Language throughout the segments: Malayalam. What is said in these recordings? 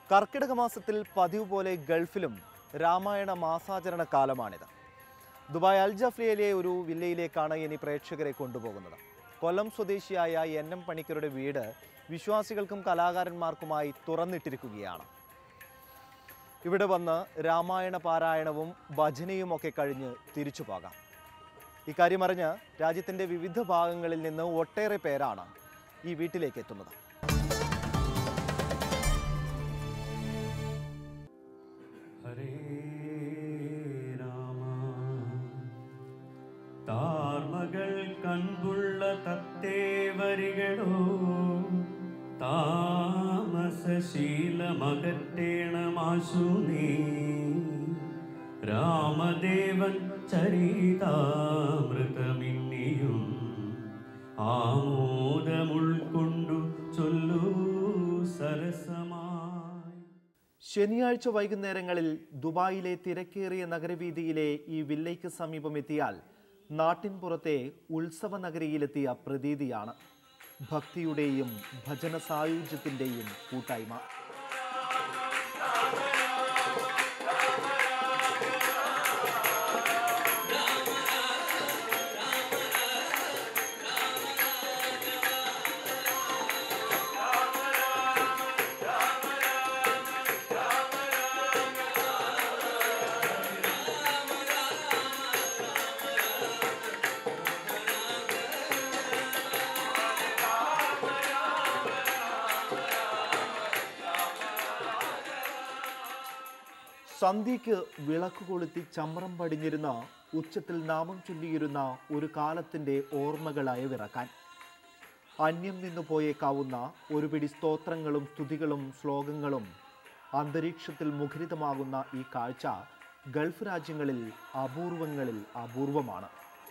കർക്കിടക മാസത്തിൽ പതിവ് പോലെ ഗൾഫിലും രാമായണ മാസാചരണ കാലമാണിത് ദുബായ് അൽ ജഫ്രിയയിലെ ഒരു വില്ലയിലേക്കാണ് ഇനി പ്രേക്ഷകരെ കൊണ്ടുപോകുന്നത് കൊല്ലം സ്വദേശിയായ എൻ എം പണിക്കരുടെ വീട് വിശ്വാസികൾക്കും കലാകാരന്മാർക്കുമായി തുറന്നിട്ടിരിക്കുകയാണ് ഇവിടെ വന്ന് രാമായണ പാരായണവും ഭജനയും ഒക്കെ കഴിഞ്ഞ് തിരിച്ചു പോകാം ഇക്കാര്യം അറിഞ്ഞ് രാജ്യത്തിൻ്റെ വിവിധ ഭാഗങ്ങളിൽ നിന്ന് ഒട്ടേറെ പേരാണ് ഈ വീട്ടിലേക്ക് എത്തുന്നത് ഹരേ രാമ താർമകൾ കൺപുള്ള തത്തേവരികളോ താമസശീലമകറ്റേണമാശു നീ രാമദേവൻ ചരിതാമൃതമിന്നിയും ആമോദമുൾക്കൊണ്ടു ചൊല്ലൂ സരസമായി ശനിയാഴ്ച വൈകുന്നേരങ്ങളിൽ ദുബായിലെ തിരക്കേറിയ നഗരവീതിയിലെ ഈ വില്ലയ്ക്ക് സമീപം എത്തിയാൽ നാട്ടിൻപുറത്തെ ഉത്സവ നഗരിയിലെത്തിയ പ്രതീതിയാണ് ഭക്തിയുടെയും ഭജന സായുജ്യത്തിൻ്റെയും കൂട്ടായ്മ സന്ധ്യയ്ക്ക് വിളക്ക് കൊളുത്തി ചമ്രം പടിഞ്ഞിരുന്ന ഉച്ചത്തിൽ നാമം ചൊല്ലിയിരുന്ന ഒരു കാലത്തിൻ്റെ ഓർമ്മകൾ അയവിറക്കാൻ അന്യം നിന്നു പോയേക്കാവുന്ന ഒരു പിടി സ്തോത്രങ്ങളും സ്തുതികളും ശ്ലോകങ്ങളും അന്തരീക്ഷത്തിൽ മുഖരിതമാകുന്ന ഈ കാഴ്ച ഗൾഫ് രാജ്യങ്ങളിൽ അപൂർവങ്ങളിൽ അപൂർവമാണ്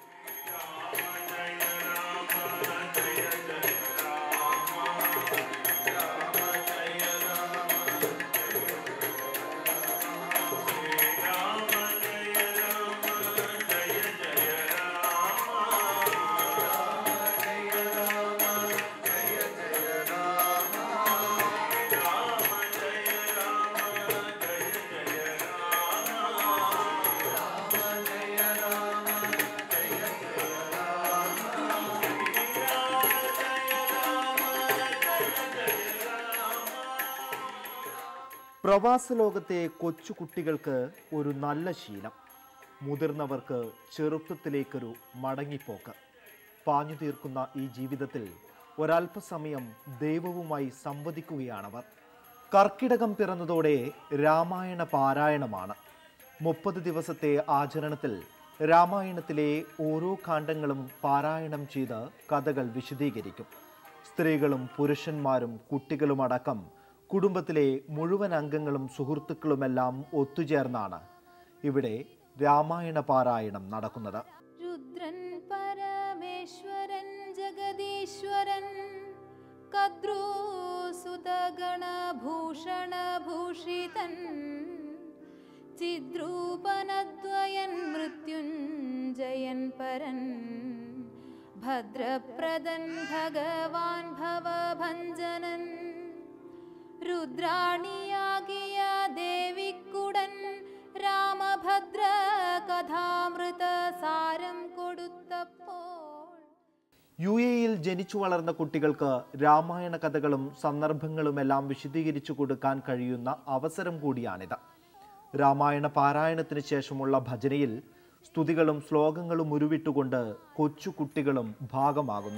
പ്രവാസ ലോകത്തെ കൊച്ചു കുട്ടികൾക്ക് ഒരു നല്ല ശീലം മുതിർന്നവർക്ക് ചെറുപ്പത്തിലേക്കൊരു മടങ്ങിപ്പോക്ക് പാഞ്ഞു തീർക്കുന്ന ഈ ജീവിതത്തിൽ ഒരല്പസമയം ദൈവവുമായി സംവദിക്കുകയാണവർ കർക്കിടകം പിറന്നതോടെ രാമായണ പാരായണമാണ് മുപ്പത് ദിവസത്തെ ആചരണത്തിൽ രാമായണത്തിലെ ഓരോ കാണ്ഡങ്ങളും പാരായണം ചെയ്ത് കഥകൾ വിശദീകരിക്കും സ്ത്രീകളും പുരുഷന്മാരും കുട്ടികളുമടക്കം കുടുംബത്തിലെ മുഴുവൻ അംഗങ്ങളും സുഹൃത്തുക്കളുമെല്ലാം ഒത്തുചേർന്നാണ് ഇവിടെ രാമായണ പാരായണം നടക്കുന്നത് രുദ്രൻ പരമേശ്വരൻ ജഗദീശ്വരൻ കദ്രൂസുതഗണഭൂഷണഭൂഷിതൻ ചിദ്രൂപനദ്വയൻ മൃത്യുഞ്ജയൻ പരൻ ഭദ്രപ്രദൻ ഭഗവാൻ ഭവഭഞ്ജനൻ രുദ്രാണിയാകിയ ദേവിക്കുടൻ രാമഭദ്ര കഥാമൃത സാരം കൊടുത്തപ്പോൾ യു എയിൽ ജനിച്ചു വളർന്ന കുട്ടികൾക്ക് രാമായണ കഥകളും സന്ദർഭങ്ങളുമെല്ലാം വിശദീകരിച്ചു കൊടുക്കാൻ കഴിയുന്ന അവസരം കൂടിയാണിത് രാമായണ പാരായണത്തിന് ശേഷമുള്ള ഭജനയിൽ സ്തുതികളും ശ്ലോകങ്ങളും ഉരുവിട്ടുകൊണ്ട് കൊച്ചു കുട്ടികളും ഭാഗമാകുന്നു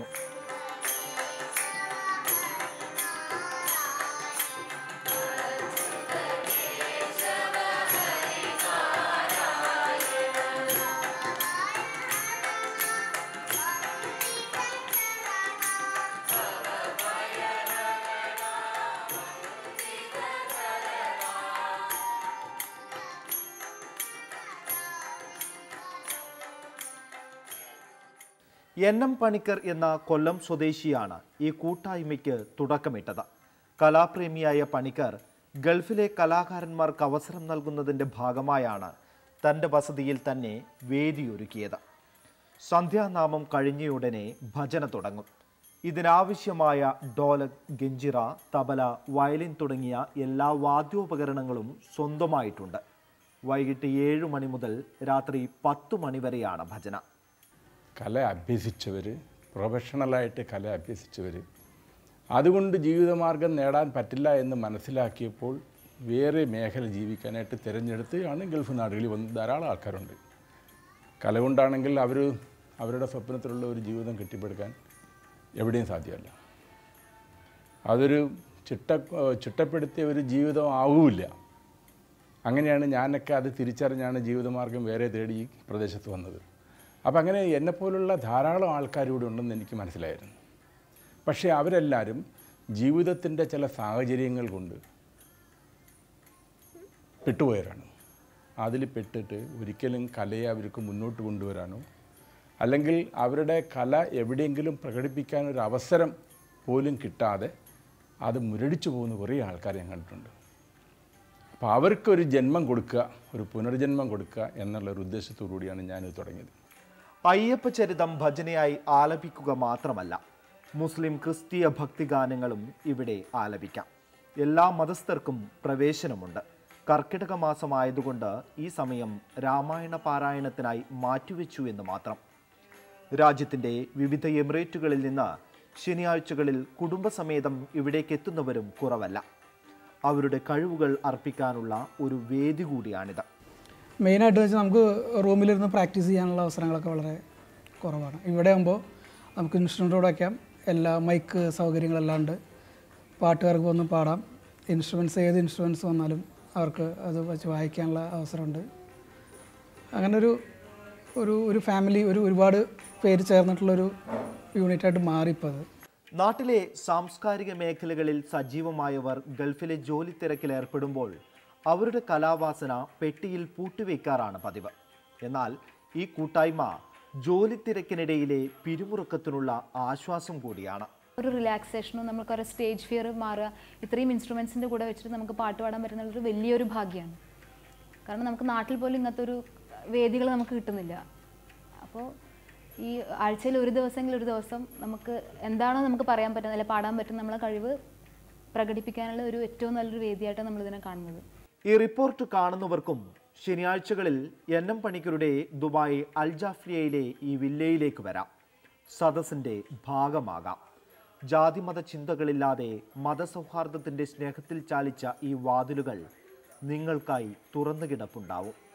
എൻ എം പണിക്കർ എന്ന കൊല്ലം സ്വദേശിയാണ് ഈ കൂട്ടായ്മയ്ക്ക് തുടക്കമിട്ടത് കലാപ്രേമിയായ പണിക്കർ ഗൾഫിലെ കലാകാരന്മാർക്ക് അവസരം നൽകുന്നതിൻ്റെ ഭാഗമായാണ് തൻ്റെ വസതിയിൽ തന്നെ വേദിയൊരുക്കിയത് സന്ധ്യാനാമം കഴിഞ്ഞയുടനെ ഭജന തുടങ്ങും ഇതിനാവശ്യമായ ഡോലക് ഗഞ്ചിറ തബല വയലിൻ തുടങ്ങിയ എല്ലാ വാദ്യോപകരണങ്ങളും സ്വന്തമായിട്ടുണ്ട് വൈകിട്ട് ഏഴ് മണി മുതൽ രാത്രി പത്ത് മണി വരെയാണ് ഭജന കല അഭ്യസിച്ചവർ പ്രൊഫഷണലായിട്ട് കല അഭ്യസിച്ചവർ അതുകൊണ്ട് ജീവിതമാർഗം നേടാൻ പറ്റില്ല എന്ന് മനസ്സിലാക്കിയപ്പോൾ വേറെ മേഖല ജീവിക്കാനായിട്ട് തിരഞ്ഞെടുത്ത് ആണ് ഗൾഫ് നാടുകളിൽ വന്ന് ധാരാളം ആൾക്കാരുണ്ട് കല കൊണ്ടാണെങ്കിൽ അവർ അവരുടെ സ്വപ്നത്തിലുള്ള ഒരു ജീവിതം കെട്ടിപ്പടുക്കാൻ എവിടെയും സാധ്യമല്ല അതൊരു ചിട്ട ചിട്ടപ്പെടുത്തിയ ഒരു ജീവിതം ആവില്ല അങ്ങനെയാണ് ഞാനൊക്കെ അത് തിരിച്ചറിഞ്ഞാണ് ജീവിതമാർഗം വേറെ തേടി ഈ പ്രദേശത്ത് വന്നത് അപ്പം അങ്ങനെ എന്നെപ്പോലുള്ള ധാരാളം ആൾക്കാർ ഇവിടെ ഉണ്ടെന്ന് എനിക്ക് മനസ്സിലായിരുന്നു പക്ഷേ അവരെല്ലാവരും ജീവിതത്തിൻ്റെ ചില സാഹചര്യങ്ങൾ കൊണ്ട് പെട്ടുപോയവരാണ് അതിൽ പെട്ടിട്ട് ഒരിക്കലും കലയെ അവർക്ക് മുന്നോട്ട് കൊണ്ടുവരാനോ അല്ലെങ്കിൽ അവരുടെ കല എവിടെയെങ്കിലും പ്രകടിപ്പിക്കാൻ ഒരു അവസരം പോലും കിട്ടാതെ അത് മുരടിച്ചു പോകുന്ന കുറേ ആൾക്കാരെ ഞാൻ കണ്ടിട്ടുണ്ട് അപ്പോൾ അവർക്കൊരു ജന്മം കൊടുക്കുക ഒരു പുനർജന്മം കൊടുക്കുക എന്നുള്ള ഒരു ഉദ്ദേശത്തോടു കൂടിയാണ് ഞാനിത് തുടങ്ങിയത് അയ്യപ്പ ചരിതം ഭജനയായി ആലപിക്കുക മാത്രമല്ല മുസ്ലിം ക്രിസ്തീയ ഭക്തിഗാനങ്ങളും ഇവിടെ ആലപിക്കാം എല്ലാ മതസ്ഥർക്കും പ്രവേശനമുണ്ട് കർക്കിടക മാസമായതുകൊണ്ട് ഈ സമയം രാമായണ പാരായണത്തിനായി മാറ്റിവെച്ചു എന്ന് മാത്രം രാജ്യത്തിൻ്റെ വിവിധ എമിറേറ്റുകളിൽ നിന്ന് ശനിയാഴ്ചകളിൽ കുടുംബസമേതം ഇവിടേക്ക് എത്തുന്നവരും കുറവല്ല അവരുടെ കഴിവുകൾ അർപ്പിക്കാനുള്ള ഒരു വേദി കൂടിയാണിത് മെയിനായിട്ട് വെച്ചാൽ നമുക്ക് റൂമിലിരുന്ന് പ്രാക്ടീസ് ചെയ്യാനുള്ള അവസരങ്ങളൊക്കെ വളരെ കുറവാണ് ഇവിടെ ആകുമ്പോൾ നമുക്ക് ഇൻസ്ട്രുമെൻ്റ് വയ്ക്കാം എല്ലാ മൈക്ക് സൗകര്യങ്ങളെല്ലാം ഉണ്ട് പാട്ടുകാർക്ക് വന്ന് പാടാം ഇൻസ്ട്രുമെൻറ്റ്സ് ഏത് ഇൻസ്ട്രുമെൻറ്റ്സ് വന്നാലും അവർക്ക് അത് വെച്ച് വായിക്കാനുള്ള അവസരമുണ്ട് അങ്ങനെ ഒരു ഒരു ഒരു ഫാമിലി ഒരു ഒരുപാട് പേര് ചേർന്നിട്ടുള്ളൊരു യൂണിറ്റായിട്ട് മാറി ഇപ്പോൾ അത് നാട്ടിലെ സാംസ്കാരിക മേഖലകളിൽ സജീവമായവർ ഗൾഫിലെ ജോലി തിരക്കിൽ ഏർപ്പെടുമ്പോൾ അവരുടെ കലാവാസന പെട്ടിയിൽ പൂട്ടിവെക്കാറാണ് പതിവ് എന്നാൽ ഈ കൂട്ടായ്മ ജോലി തിരക്കിനിടയിലെ പിരിമുറുക്കത്തിനുള്ള ആശ്വാസം കൂടിയാണ് ഒരു റിലാക്സേഷനും നമുക്ക് ഒരു സ്റ്റേജ് ഫിയർ മാറുക ഇത്രയും ഇൻസ്ട്രുമെൻസിൻ്റെ കൂടെ വെച്ചിട്ട് നമുക്ക് പാട്ട് പാടാൻ പറ്റുന്ന ഒരു വലിയൊരു ഭാഗ്യമാണ് കാരണം നമുക്ക് നാട്ടിൽ പോലും ഇങ്ങനത്തെ ഒരു വേദികൾ നമുക്ക് കിട്ടുന്നില്ല അപ്പോൾ ഈ ആഴ്ചയിൽ ഒരു ദിവസമെങ്കിലും ഒരു ദിവസം നമുക്ക് എന്താണോ നമുക്ക് പറയാൻ പറ്റുന്നത് അല്ലെങ്കിൽ പാടാൻ പറ്റുന്ന നമ്മളെ കഴിവ് പ്രകടിപ്പിക്കാനുള്ള ഒരു ഏറ്റവും നല്ലൊരു വേദിയായിട്ടാണ് നമ്മളിതിനെ കാണുന്നത് ഈ റിപ്പോർട്ട് കാണുന്നവർക്കും ശനിയാഴ്ചകളിൽ എൻ എം പണിക്കരുടെ ദുബായ് അൽജാഫ്രിയയിലെ ഈ വില്ലയിലേക്ക് വരാം സദസ്സിൻ്റെ ഭാഗമാകാം ജാതിമത ചിന്തകളില്ലാതെ മതസൗഹാർദ്ദത്തിൻ്റെ സ്നേഹത്തിൽ ചാലിച്ച ഈ വാതിലുകൾ നിങ്ങൾക്കായി തുറന്നു കിടപ്പുണ്ടാവും